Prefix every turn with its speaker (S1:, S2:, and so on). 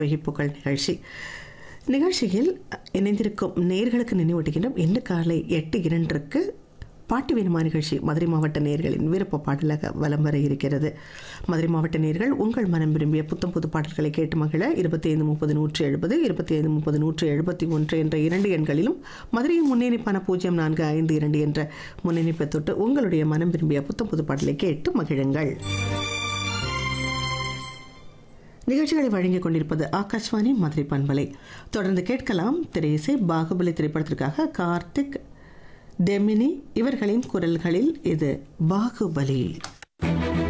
S1: வகிப்புகள் நிகழ்ச்சி நிகழ்ச்சியில் இணைந்திருக்கும் நேர்களுக்கு நினைவூட்டுகின்றோம் இன்று காலை எட்டு இரண்டிற்கு பாட்டு வேணுமா நிகழ்ச்சி மதுரை மாவட்ட நேர்களின் விருப்ப பாடலாக வலம் வர இருக்கிறது மதுரை மாவட்ட நேர்கள் உங்கள் மனம் விரும்பிய புத்தம் புது பாடல்களை கேட்டு மகிழ இருபத்தி ஐந்து முப்பது நூற்றி எழுபது இருபத்தி ஐந்து முப்பது நூற்றி எழுபத்தி ஒன்று என்ற இரண்டு எண்களிலும் மதுரையின் முன்னேறிப்பான பூஜ்ஜியம் நான்கு ஐந்து இரண்டு என்ற முன்னணிப்பை தொட்டு உங்களுடைய மனம் விரும்பிய புத்தம் புது பாடலை கேட்டு மகிழுங்கள் நிகழ்ச்சிகளை வழங்கிக் கொண்டிருப்பது ஆகாஷ்வாணி மதுரை பண்பலை தொடர்ந்து கேட்கலாம் திரையிசை பாகுபலி திரைப்படத்திற்காக கார்த்திக் டெமினி இவர்களின் குரல்களில் இது பாகுபலி